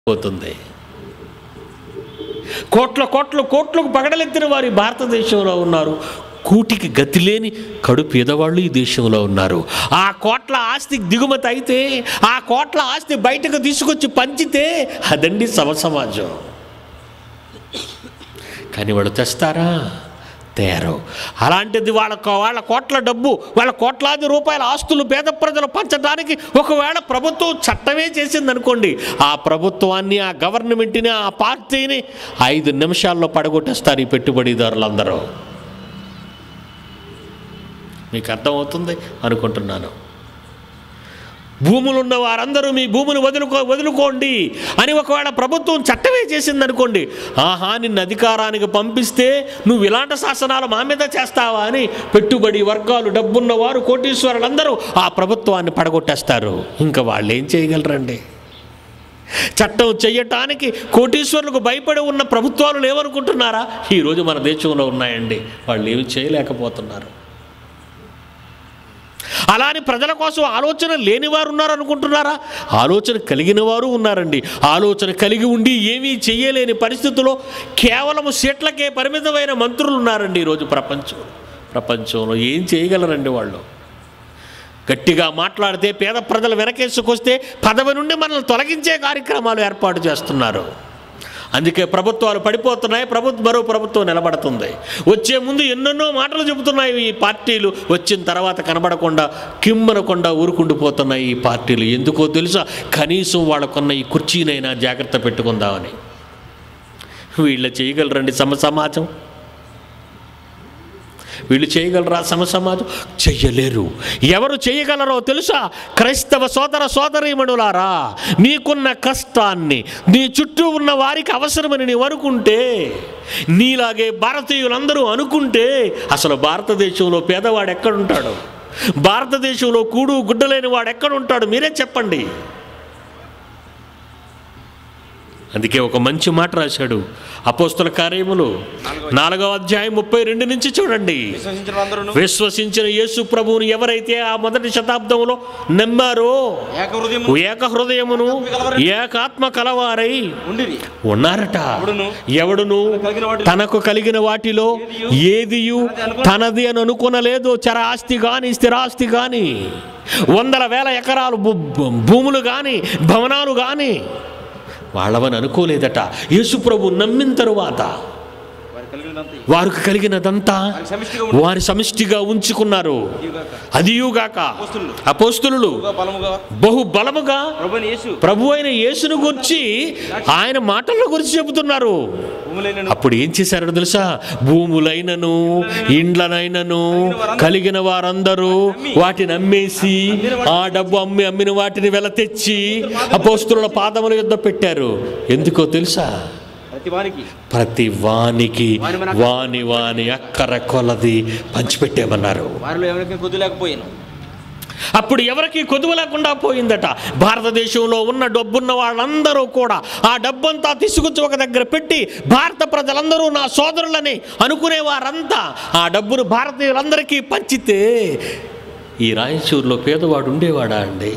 పోతుంది కోట్ల కోట్ల కోట్లకు పగడలెత్తిన వారి భారతదేశంలో ఉన్నారు కూటికి గతి లేని కడు పేదవాళ్ళు ఈ దేశంలో ఉన్నారు ఆ కోట్ల ఆస్తి దిగుమతి అయితే ఆ కోట్ల ఆస్తి బయటకు తీసుకొచ్చి పంచితే అదండి సమ సమాజం కానీ వాళ్ళు తెస్తారా తేరు అలాంటిది వాళ్ళ వాళ్ళ కోట్ల డబ్బు వాళ్ళ కోట్లాది రూపాయల ఆస్తులు పేద ప్రజలు పంచడానికి ఒకవేళ ప్రభుత్వం చట్టమే చేసింది అనుకోండి ఆ ప్రభుత్వాన్ని ఆ గవర్నమెంట్ని ఆ పార్టీని ఐదు నిమిషాల్లో పడగొట్టేస్తారు ఈ పెట్టుబడిదారులందరూ మీకు అర్థమవుతుంది అనుకుంటున్నాను భూములు ఉన్న వారందరూ మీ భూములు వదులుకో వదులుకోండి అని ఒకవేళ ప్రభుత్వం చట్టమే చేసిందనుకోండి ఆహా నిన్ను అధికారానికి పంపిస్తే నువ్వు ఇలాంటి శాసనాలు మా మీద చేస్తావా అని పెట్టుబడి వర్గాలు డబ్బున్న వారు కోటీశ్వరులందరూ ఆ ప్రభుత్వాన్ని పడగొట్టేస్తారు ఇంకా వాళ్ళు ఏం చేయగలరండి చట్టం చెయ్యటానికి కోటీశ్వరులకు భయపడి ఉన్న ప్రభుత్వాలు లేవనుకుంటున్నారా ఈరోజు మన దేశంలో ఉన్నాయండి వాళ్ళు ఏమి చేయలేకపోతున్నారు అలా అని ప్రజల కోసం ఆలోచన లేని వారు ఉన్నారు అనుకుంటున్నారా ఆలోచన కలిగిన వారు ఉన్నారండి ఆలోచన కలిగి ఉండి ఏమీ చెయ్యలేని పరిస్థితుల్లో కేవలం సీట్లకే పరిమితమైన మంత్రులు ఉన్నారండి ఈరోజు ప్రపంచం ప్రపంచంలో ఏం చేయగలరండి వాళ్ళు గట్టిగా మాట్లాడితే పేద ప్రజలు వెనకేసుకొస్తే పదవి నుండి మనల్ని తొలగించే కార్యక్రమాలు ఏర్పాటు చేస్తున్నారు అందుకే ప్రభుత్వాలు పడిపోతున్నాయి ప్రభుత్వం మరో ప్రభుత్వం నిలబడుతుంది వచ్చే ముందు ఎన్నెన్నో మాటలు చెబుతున్నాయి ఈ పార్టీలు వచ్చిన తర్వాత కనబడకుండా కిమ్మనకుండా ఊరుకుండిపోతున్నాయి ఈ పార్టీలు ఎందుకో తెలుసా కనీసం వాళ్ళకున్న ఈ కుర్చీనైనా జాగ్రత్త పెట్టుకుందామని వీళ్ళ చేయగలరండి సమ సమాజం వీళ్ళు చేయగలరా సమ సమాజం చెయ్యలేరు ఎవరు చేయగలరో తెలుసా క్రైస్తవ సోదర సోదరీమణులారా నీకున్న కష్టాన్ని నీ చుట్టూ ఉన్న వారికి అవసరమని నీవు అనుకుంటే నీలాగే భారతీయులందరూ అనుకుంటే అసలు భారతదేశంలో పేదవాడు ఎక్కడుంటాడు భారతదేశంలో కూడు గుడ్డలేని వాడు ఎక్కడుంటాడు మీరే చెప్పండి అందుకే ఒక మంచి మాట రాశాడు అపోస్తుల కార్యములు నాలుగవ అధ్యాయం ముప్పై రెండు నుంచి చూడండి విశ్వసించిన అందరూ విశ్వసించిన యేసు ప్రభువుని ఎవరైతే ఆ మొదటి శతాబ్దంలో నమ్మారో ఏక హృదయం ఏక హృదయమును ఏకాత్మ కలవారై ఉండిరి ఉన్నారట ఎవడును ఎవడును కలిగిన వాటి తనకు కలిగిన వాటిలో ఏదియు తనది అని అనుకునలేదు చర ఆస్తి కానీ స్థిరాస్తి కానీ వందల వేల ఎకరాలు భూ- భూ- భూములు కానీ భవనాలు కానీ వాళ్ళవని అనుకోలేదట యేసుప్రభు నమ్మిన తరువాత వారి కలిగినదంతా వారికి కలిగినదంతా వారి సమిష్టిగా ఉండి వారి సమిష్టిగా ఉంచుకున్నారు ఇదిగాక అదియుగాక అపోస్తులు అపోస్తులు బహుగా బలముగా బహు బలముగా ప్రభుని యేసు ప్రభు అయిన యేసును గురించి ఆయన మాటల గురించి చెబుతున్నారు భూములైన అప్పుడు ఏం చేశారో తెలుసా భూములైనను ఇండ్లనైనను కలిగిన వారందరూ వాటిని అమ్మేసి ఆ డబ్బు అమ్మి అమ్మిన వాటిని వెల తెచ్చి అపోస్తుల పాదముల యుద్ధ పెట్టారు ఎందుకో తెలుసా ప్రతి వానికి ప్రతి వానికి వాని వాని అక్కర కొలది పంచిపెట్టామన్నారు వారిలో ఎవరికి కొద్ది లేకపోయాను అప్పుడు ఎవరికి కొదువు లేకుండా పోయిందట భారతదేశంలో ఉన్న డబ్బున్న వాళ్ళందరూ కూడా ఆ డబ్బంతా తీసుకొచ్చి ఒక దగ్గర పెట్టి భారత ప్రజలందరూ నా సోదరులని అనుకునే వారంతా ఆ డబ్బును భారతీయులందరికీ పంచితే ఈ రాయచూరులో పేదవాడు ఉండేవాడా అండి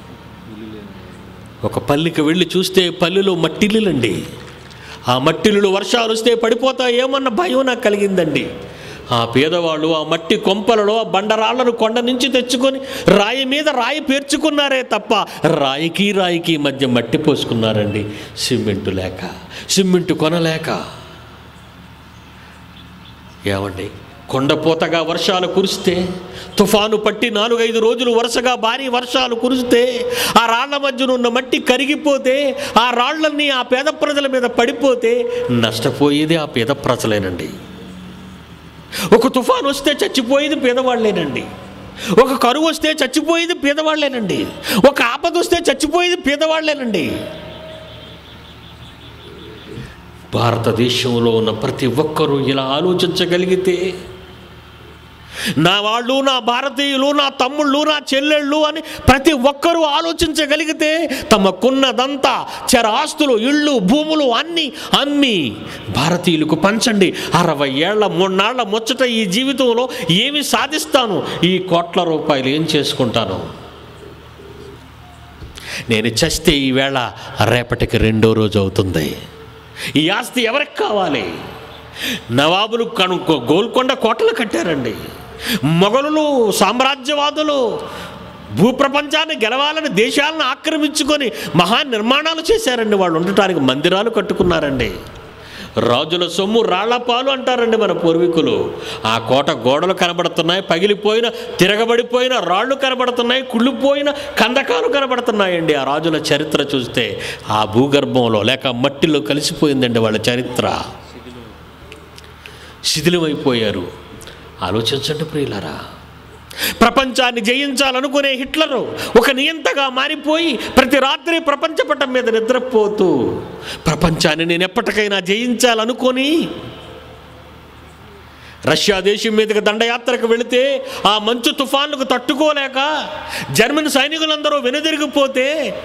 ఒక పల్లికి వెళ్ళి చూస్తే పల్లెలో మట్టిల్లులండి ఆ మట్టిల్లు వర్షాలు వస్తే పడిపోతాయేమన్న భయం నాకు కలిగిందండి ఆ పేదవాళ్ళు ఆ మట్టి కొంపలలో ఆ బండరాళ్లను కొండ నుంచి తెచ్చుకొని రాయి మీద రాయి పేర్చుకున్నారే తప్ప రాయికి రాయికి మధ్య మట్టి పోసుకున్నారండి సిమెంటు లేక సిమెంటు కొనలేక ఏమండి కొండపోతగా వర్షాలు కురిస్తే తుఫాను పట్టి నాలుగైదు రోజులు వరుసగా భారీ వర్షాలు కురిస్తే ఆ రాళ్ల మధ్యన ఉన్న మట్టి కరిగిపోతే ఆ రాళ్ళన్నీ ఆ పేద ప్రజల మీద పడిపోతే నష్టపోయేది ఆ పేద ప్రజలేనండి ఒక తుఫాను వస్తే చచ్చిపోయేది పేదవాళ్ళేనండి ఒక కరువు వస్తే చచ్చిపోయేది పేదవాళ్ళేనండి ఒక ఆపద వస్తే చచ్చిపోయేది పేదవాళ్ళేనండి భారతదేశంలో ఉన్న ప్రతి ఒక్కరూ ఇలా ఆలోచించగలిగితే నా వాళ్ళు నా భారతీయులు నా తమ్ముళ్ళు నా చెల్లెళ్ళు అని ప్రతి ఒక్కరూ ఆలోచించగలిగితే తమకున్నదంతా చరాస్తులు ఇళ్ళు భూములు అన్నీ అమ్మి భారతీయులకు పంచండి అరవై ఏళ్ల మూడునాళ్ల ముచ్చట ఈ జీవితంలో ఏమి సాధిస్తాను ఈ కోట్ల రూపాయలు ఏం చేసుకుంటాను నేను చస్తే ఈవేళ రేపటికి రెండో రోజు అవుతుంది ఈ ఆస్తి ఎవరికి కావాలి నవాబులు కను గోల్కొండ కోటలు కట్టారండి మొఘలులు సామ్రాజ్యవాదులు భూప్రపంచాన్ని గెలవాలని దేశాలను ఆక్రమించుకొని మహా నిర్మాణాలు చేశారండి వాళ్ళు ఉండటానికి మందిరాలు కట్టుకున్నారండి రాజుల సొమ్ము రాళ్లపాలు అంటారండి మన పూర్వీకులు ఆ కోట గోడలు కనబడుతున్నాయి పగిలిపోయిన తిరగబడిపోయిన రాళ్ళు కనబడుతున్నాయి కుళ్ళిపోయిన కందకాలు కనబడుతున్నాయండి ఆ రాజుల చరిత్ర చూస్తే ఆ భూగర్భంలో లేక మట్టిలో కలిసిపోయిందండి వాళ్ళ చరిత్ర శిథిలమైపోయారు ఆలోచించండి ప్రియులారా ప్రపంచాన్ని జయించాలనుకునే హిట్లరు ఒక నియంతగా మారిపోయి ప్రతి రాత్రి ప్రపంచ పటం మీద నిద్రపోతూ ప్రపంచాన్ని నేను ఎప్పటికైనా జయించాలనుకొని రష్యా దేశం మీదకి దండయాత్రకు వెళితే ఆ మంచు తుఫాన్లకు తట్టుకోలేక జర్మన్ సైనికులందరూ వెనుదిరిగిపోతే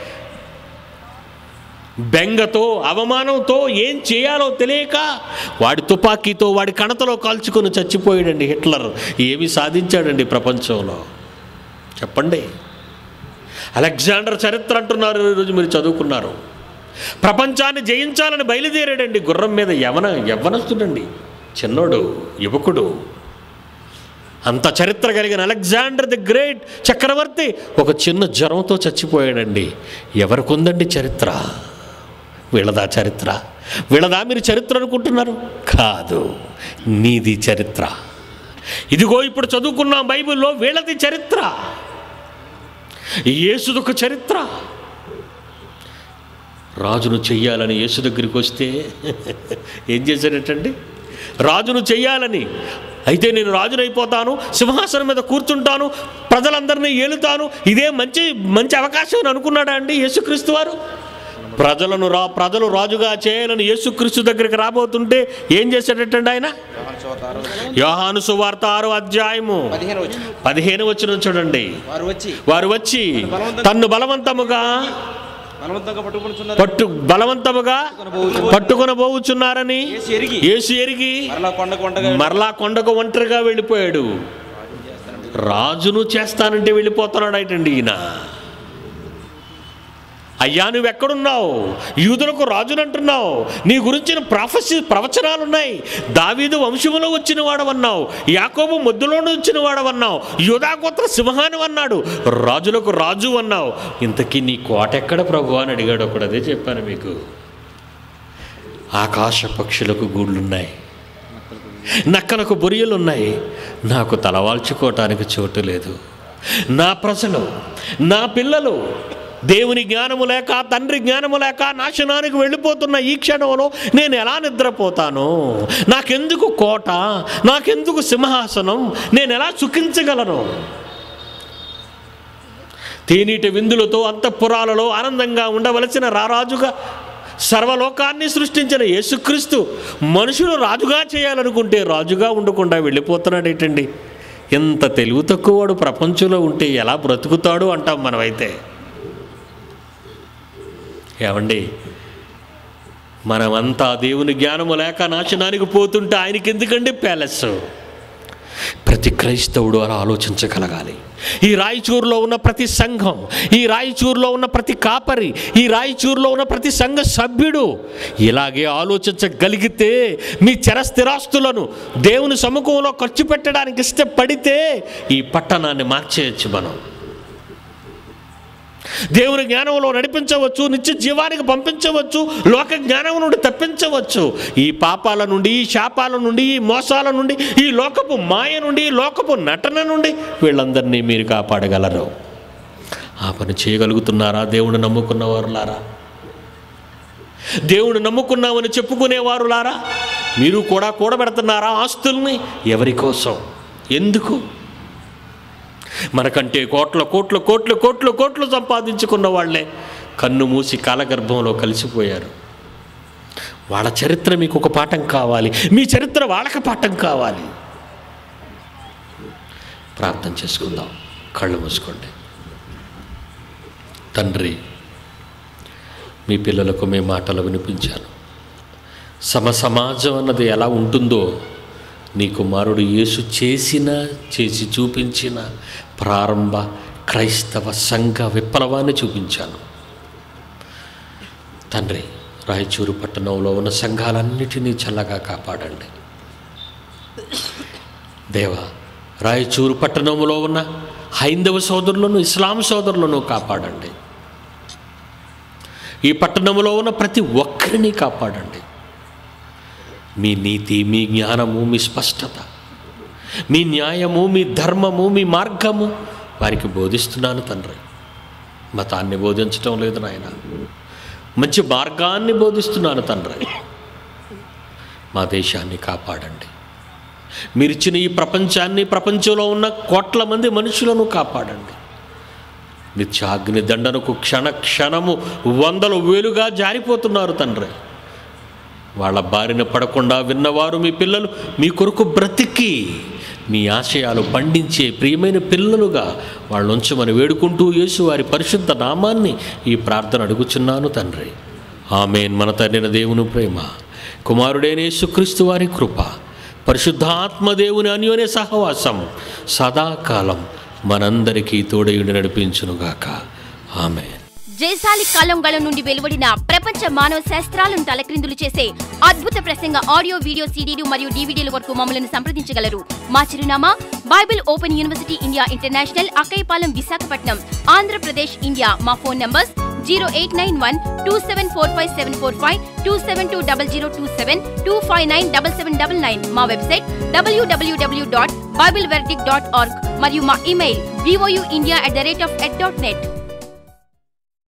బెంగతో అవమానంతో ఏం చేయాలో తెలియక వాడి తుపాకీతో వాడి కణతలో కాల్చుకొని చచ్చిపోయాడండి హిట్లర్ ఏమి సాధించాడండి ప్రపంచంలో చెప్పండి అలెగ్జాండర్ చరిత్ర అంటున్నారు ఈరోజు మీరు చదువుకున్నారు ప్రపంచాన్ని జయించాలని బయలుదేరాడండి గుర్రం మీద యవన యవ్వనస్తుడండి చిన్నోడు యువకుడు అంత చరిత్ర కలిగిన అలెగ్జాండర్ ది గ్రేట్ చక్రవర్తి ఒక చిన్న జ్వరంతో చచ్చిపోయాడండి ఎవరికి ఉందండి చరిత్ర వీళ్ళదా చరిత్ర వీళ్ళదా మీరు చరిత్ర అనుకుంటున్నారు కాదు నీది చరిత్ర ఇదిగో ఇప్పుడు చదువుకున్నాం బైబిల్లో వీళ్ళది చరిత్ర యేసుదొక చరిత్ర రాజును చెయ్యాలని యేసు దగ్గరికి వస్తే ఏం చేశాడటండి రాజును చెయ్యాలని అయితే నేను రాజునైపోతాను సింహాసనం మీద కూర్చుంటాను ప్రజలందరినీ ఏలుతాను ఇదే మంచి మంచి అవకాశం అని అనుకున్నాడా అండి యేసుక్రీస్తు వారు ప్రజలను రా ప్రజలు రాజుగా చేయాలని యేసుక్రీస్తు దగ్గరికి రాబోతుంటే ఏం చేశాడటండి ఆయన యోహాను సువార్త ఆరో అధ్యాయము పదిహేను వచ్చి పదిహేను వచ్చిన చూడండి వారు వచ్చి వారు వచ్చి తన్ను బలవంతముగా బలవంతంగా పట్టుకుంటున్నారు పట్టు బలవంతముగా పట్టుకున పోవుచున్నారని యేసు ఎరిగి యేసు ఎరిగి మరలా కొండ కొండగా మరలా కొండకు ఒంటరిగా వెళ్ళిపోయాడు రాజును చేస్తానంటే వెళ్ళిపోతున్నాడు అయిటండి ఈయన అయ్యా నువ్వు ఎక్కడున్నావు యూదులకు రాజునంటున్నావు నీ గురించిన ప్రాఫెసి ప్రవచనాలు ఉన్నాయి దావీదు వంశములో వచ్చిన వాడవన్నావు యాకోబు మొద్దులో వచ్చిన వాడవన్నావు యూదాగోత్ర సింహాని అన్నాడు రాజులకు రాజు అన్నావు ఇంతకీ నీ కోట ఎక్కడ ప్రభు అని అడిగాడు ఒకడు అదే చెప్పాను మీకు ఆకాశ పక్షులకు గూళ్ళున్నాయి నక్కలకు బొరియలున్నాయి నాకు తలవాల్చుకోవటానికి చోటు లేదు నా ప్రజలు నా పిల్లలు దేవుని జ్ఞానము లేక తండ్రి జ్ఞానము లేక నాశనానికి వెళ్ళిపోతున్న ఈ క్షణంలో నేను ఎలా నిద్రపోతాను నాకెందుకు కోట నాకెందుకు సింహాసనం నేను ఎలా సుఖించగలను తేనీటి విందులతో అంతఃపురాలలో ఆనందంగా ఉండవలసిన రారాజుగా సర్వలోకాన్ని సృష్టించిన యేసుక్రీస్తు మనుషులు రాజుగా చేయాలనుకుంటే రాజుగా ఉండకుండా వెళ్ళిపోతున్నాడేటండి ఎంత తెలివి తక్కువవాడు ప్రపంచంలో ఉంటే ఎలా బ్రతుకుతాడు అంటాం మనమైతే ఏమండి మనమంతా దేవుని జ్ఞానము లేక నాశనానికి పోతుంటే ఆయనకి ఎందుకండి ప్యాలెస్ ప్రతి క్రైస్తవుడు అలా ఆలోచించగలగాలి ఈ రాయచూరులో ఉన్న ప్రతి సంఘం ఈ రాయచూరులో ఉన్న ప్రతి కాపరి ఈ రాయచూరులో ఉన్న ప్రతి సంఘ సభ్యుడు ఇలాగే ఆలోచించగలిగితే మీ చరస్థిరాస్తులను దేవుని సముఖంలో ఖర్చు పెట్టడానికి ఇష్టపడితే ఈ పట్టణాన్ని మార్చేయచ్చు మనం దేవుని జ్ఞానంలో నడిపించవచ్చు నిత్య జీవానికి పంపించవచ్చు లోక జ్ఞానం నుండి తప్పించవచ్చు ఈ పాపాల నుండి ఈ శాపాల నుండి ఈ మోసాల నుండి ఈ లోకపు మాయ నుండి ఈ లోకపు నటన నుండి వీళ్ళందరినీ మీరు కాపాడగలరు ఆ పని చేయగలుగుతున్నారా దేవుని నమ్ముకున్నవారులారా దేవుని నమ్ముకున్నామని చెప్పుకునేవారులారా మీరు కూడా కూడబెడుతున్నారా ఆస్తుల్ని ఎవరి కోసం ఎందుకు మనకంటే కోట్ల కోట్ల కోట్ల కోట్లు కోట్లు సంపాదించుకున్న వాళ్ళే కన్ను మూసి కాలగర్భంలో కలిసిపోయారు వాళ్ళ చరిత్ర మీకు ఒక పాఠం కావాలి మీ చరిత్ర వాళ్ళకి పాఠం కావాలి ప్రార్థన చేసుకుందాం కళ్ళు మూసుకోండి తండ్రి మీ పిల్లలకు మీ మాటలు వినిపించాను సమ సమాజం అన్నది ఎలా ఉంటుందో నీ కుమారుడు యేసు చేసిన చేసి చూపించిన ప్రారంభ క్రైస్తవ సంఘ విప్లవాన్ని చూపించాను తండ్రి రాయచూరు పట్టణంలో ఉన్న సంఘాలన్నిటినీ చల్లగా కాపాడండి దేవా రాయచూరు పట్టణంలో ఉన్న హైందవ సోదరులను ఇస్లాం సోదరులను కాపాడండి ఈ పట్టణంలో ఉన్న ప్రతి ఒక్కరిని కాపాడండి మీ నీతి మీ జ్ఞానము మీ స్పష్టత మీ న్యాయము మీ ధర్మము మీ మార్గము వారికి బోధిస్తున్నాను తండ్రి మతాన్ని బోధించటం లేదు నాయన మంచి మార్గాన్ని బోధిస్తున్నాను తండ్రి మా దేశాన్ని కాపాడండి మీరిచ్చిన ఈ ప్రపంచాన్ని ప్రపంచంలో ఉన్న కోట్ల మంది మనుషులను కాపాడండి నిత్యాగ్ని దండనకు క్షణ క్షణము వందలు వేలుగా జారిపోతున్నారు తండ్రి వాళ్ళ బారిన పడకుండా విన్నవారు మీ పిల్లలు మీ కొరకు బ్రతికి మీ ఆశయాలు పండించే ప్రియమైన పిల్లలుగా వాళ్ళు ఉంచమని వేడుకుంటూ యేసు వారి పరిశుద్ధ నామాన్ని ఈ ప్రార్థన అడుగుచున్నాను తండ్రి ఆమెన్ మన తండ్రిన దేవుని ప్రేమ కుమారుడైన యేసుక్రీస్తు వారి కృప పరిశుద్ధాత్మదేవుని అన్యోన్య సహవాసం సదాకాలం మనందరికీ తోడయుడి నడిపించునుగాక ఆమె జయశాలి కాలంగళం నుండి వెలువడిన ప్రపంచ మానవ శాస్త్రాలను తలక్రిందులు చేసే అద్భుత ప్రసంగ ఆడియో వీడియో సీడీలు మరియు డీవీడీల వరకు మమ్మల్ని సంప్రదించగలరు మా చిరునామా Bible open university India international Akkayyapalem Visakhapatnam Andhra Pradesh India మా phone numbers zero eight nine one two seven four five seven four five two seven two double zero two seven two five nine double seven double nine మా website WWW dot bible dot org మరియు మా email VOU India at the rate of at dot net